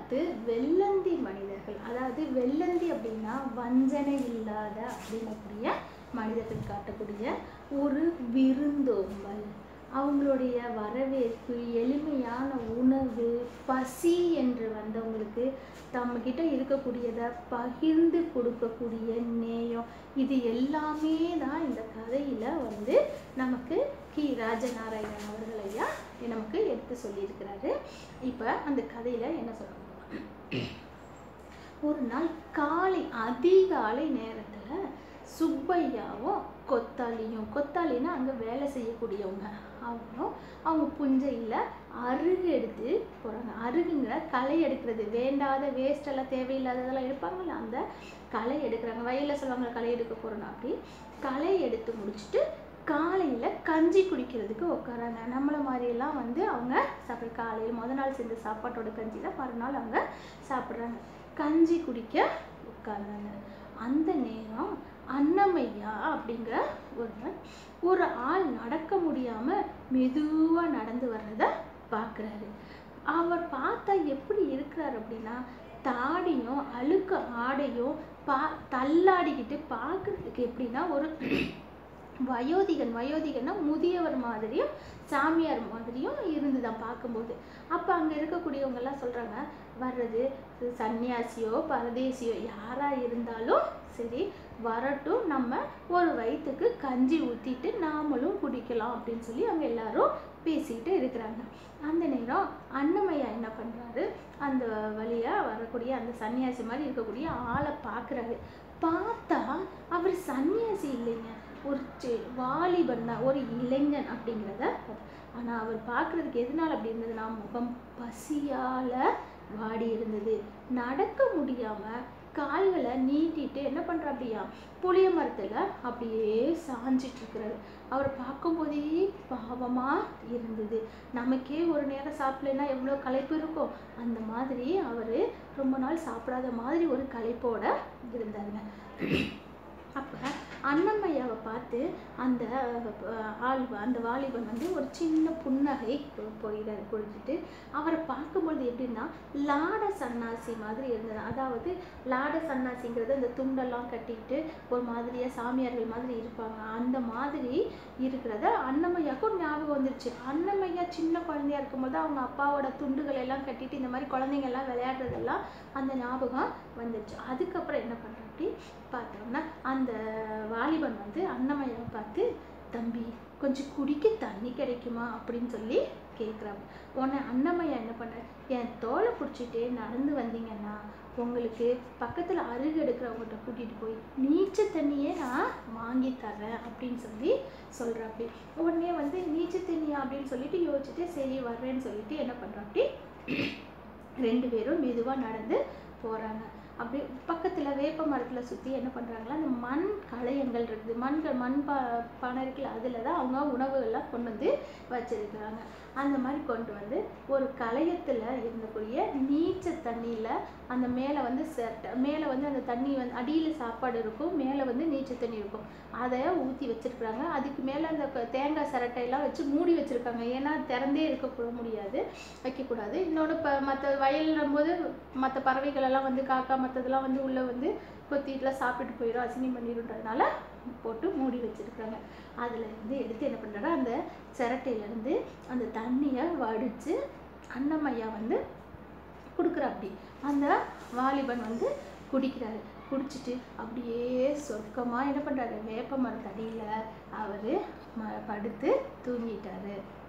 பத்து வெள்ளந்தி மனிதர்கள் அதாவது வெள்ளந்தி அப்படின்னா வஞ்சனை இல்லாத அப்படிங்கக்கூடிய மனிதர்கள் காட்டக்கூடிய ஒரு விருந்தோம்பல் அவங்களுடைய வரவேற்பு எளிமையான உணவு பசி என்று வந்தவங்களுக்கு தம்மகிட்ட இருக்கக்கூடியதை பகிர்ந்து கொடுக்கக்கூடிய நேயம் இது எல்லாமே தான் இந்த கதையில் வந்து நமக்கு கி ராஜநாராயணன் அவர்கள் ஐயா நமக்கு எடுத்து சொல்லியிருக்கிறாரு இப்போ அந்த கதையில் என்ன சொல்றாங்க ஒரு நாள் காலை அதிகாலை நேரத்தில் சுப்பையாவும் கொத்தாளியும் கொத்தாளின்னா அங்கே வேலை செய்யக்கூடியவங்க அவங்களும் அவங்க புஞ்சையில் அருகு எடுத்து போகிறாங்க அருகுங்கிற களை எடுக்கிறது வேண்டாத வேஸ்ட் எல்லாம் தேவையில்லாததெல்லாம் எடுப்பாங்கல்ல அந்த களை எடுக்கிறாங்க வயலில் சொல்லுவாங்க களை எடுக்க போகிறோம் அப்படி களை எடுத்து முடிச்சுட்டு காலையில் கஞ்சி குடிக்கிறதுக்கு உட்காராங்க நம்மளை மாதிரியெல்லாம் வந்து அவங்க சாப்பிட காலையில் முத நாள் செஞ்ச சாப்பாட்டோட கஞ்சி தான் மறுநாள் அவங்க சாப்பிட்றாங்க கஞ்சி குடிக்க உட்கார்ந்தாங்க அந்த நேரம் அன்னமையா அப்படிங்கிற ஒருவர் ஒரு ஆள் நடக்க முடியாமல் மெதுவாக நடந்து வர்றத பார்க்குறாரு அவர் பார்த்தா எப்படி இருக்கிறார் அப்படின்னா தாடியும் அழுக்க ஆடையும் பா தள்ளாடிக்கிட்டு பார்க்குறதுக்கு எப்படின்னா ஒரு வயோதிகன் வயோதிகன்னா முதியவர் மாதிரியும் சாமியார் மாதிரியும் இருந்துதான் பார்க்கும்போது அப்போ அங்கே இருக்கக்கூடியவங்கெல்லாம் சொல்கிறாங்க வர்றது சன்னியாசியோ பரதேசியோ யாராக இருந்தாலும் சரி வரட்டும் நம்ம ஒரு வயிற்றுக்கு கஞ்சி ஊற்றிட்டு நாமளும் குடிக்கலாம் அப்படின்னு சொல்லி அங்கே எல்லாரும் பேசிக்கிட்டு இருக்கிறாங்க அந்த நேரம் அன்னமையா என்ன பண்ணுறாரு அந்த வழியாக வரக்கூடிய அந்த சன்னியாசி மாதிரி இருக்கக்கூடிய ஆளை பார்க்குறாரு பார்த்தா அவர் சன்னியாசி இல்லைங்க ஒரு சி- வாலிபன் தான் ஒரு இளைஞன் அப்படிங்கிறத ஆனால் அவர் பார்க்குறதுக்கு எதனால் அப்படி இருந்ததுன்னா முகம் பசியால் வாடி இருந்தது நடக்க முடியாமல் கால்களை நீட்டிட்டு என்ன பண்ணுறாப்படியா புளிய மரத்தில் அப்படியே சாஞ்சிட்டு இருக்கிறாரு அவரை பார்க்கும்போதே பாவமாக இருந்தது நமக்கே ஒரு நேரம் சாப்பிடலைன்னா எவ்வளோ களைப்பு இருக்கும் அந்த மாதிரி அவர் ரொம்ப நாள் சாப்பிடாத மாதிரி ஒரு களைப்போட இருந்தாருங்க அப்போ அன்னமையாவை பார்த்து அந்த அஹ், ஆள் அந்த வாலிபன் வந்து ஒரு சின்ன புன்னகை பொ- போயிட கொடுத்துட்டு அவரை பார்க்கும்பொழுது எப்படின்னா லாட சன்னாசி மாதிரி இருந்தது அதாவது லாட சன்னாசிங்கிறது அந்த துண்டெல்லாம் கட்டிக்கிட்டு ஒரு மாதிரியாக சாமியார்கள் மாதிரி இருப்பாங்க அந்த மாதிரி இருக்கிறத அன்னமையாக்கும் ஞாபகம் வந்துருச்சு அன்னமையா சின்ன குழந்தையா இருக்கும்போது அவங்க அப்பாவோட துண்டுகள் எல்லாம் கட்டிட்டு இந்த மாதிரி குழந்தைங்க எல்லாம் விளையாடுறதெல்லாம் அந்த ஞாபகம் வந்துருச்சு அதுக்கப்புறம் என்ன பண்ணுறாப்படி பார்த்தோம்னா அந்த வாலிபன் வந்து அன்னமையாவை பார்த்து தம்பி கொஞ்சம் குடிக்க தண்ணி கிடைக்குமா அப்படின்னு சொல்லி கேட்குறாங்க உடனே அன்னமையா என்ன பண்ண என் தோலை பிடிச்சிட்டே நடந்து வந்தீங்கன்னா உங்களுக்கு பக்கத்தில் அருகு எடுக்கிறவங்ககிட்ட கூட்டிகிட்டு போய் நீச்சல் தண்ணியே நான் வாங்கி தரேன் அப்படின்னு சொல்லி சொல்கிறாப்படி உடனே வந்து நீச்சல் தண்ணியா அப்படின்னு சொல்லிட்டு யோசிச்சுட்டு சரி வர்றேன்னு சொல்லிட்டு என்ன பண்ணுறாப்படி ரெண்டு பேரும் மெதுவாக நடந்து போகிறாங்க அப்படி பக்கத்தில் வேப்ப மரத்தில் சுற்றி என்ன பண்ணுறாங்களா அந்த மண் களையங்கள் இருக்குது மண்கள் மண் பா பானை இருக்குல்ல அதில் தான் அவங்க உணவுகள்லாம் கொண்டு வந்து வச்சிருக்கிறாங்க அந்த மாதிரி கொண்டு வந்து ஒரு களையத்தில் இருந்தக்கூடிய நீச்ச தண்ணியில் அந்த மேலே வந்து செட்ட மேலே வந்து அந்த தண்ணி வந்து அடியில் சாப்பாடு இருக்கும் மேலே வந்து நீச்சல் தண்ணி இருக்கும் அதை ஊற்றி வச்சிருக்கிறாங்க அதுக்கு மேலே அந்த க- தேங்காய் சிரட்டையெல்லாம் வச்சு மூடி வச்சிருக்காங்க ஏன்னா திறந்தே இருக்க முடியாது வைக்கக்கூடாது இன்னொன்று இப்போ மற்ற வயல்னும் போது மற்ற பறவைகள் எல்லாம் வந்து காக்கா மற்றதெல்லாம் வந்து உள்ளே வந்து கொத்திட்டுலாம் சாப்பிட்டு போயிடும் அசிங்கம் பண்ணிடுன்றதுனால போட்டு மூடி வச்சிருக்காங்க அதில் இருந்து எடுத்து என்ன பண்ணுறாரு அந்த சிரட்டையிலேருந்து அந்த தண்ணியை வடித்து அன்னமையா வந்து கொடுக்குறாப்படி அந்த வாலிபன் வந்து குடிக்கிறாரு குடிச்சிட்டு அப்படியே சொர்க்கமாக என்ன பண்ணுறாரு வேப்ப மரத்தடியில் அவர் ம படுத்து தூங்கிட்டாரு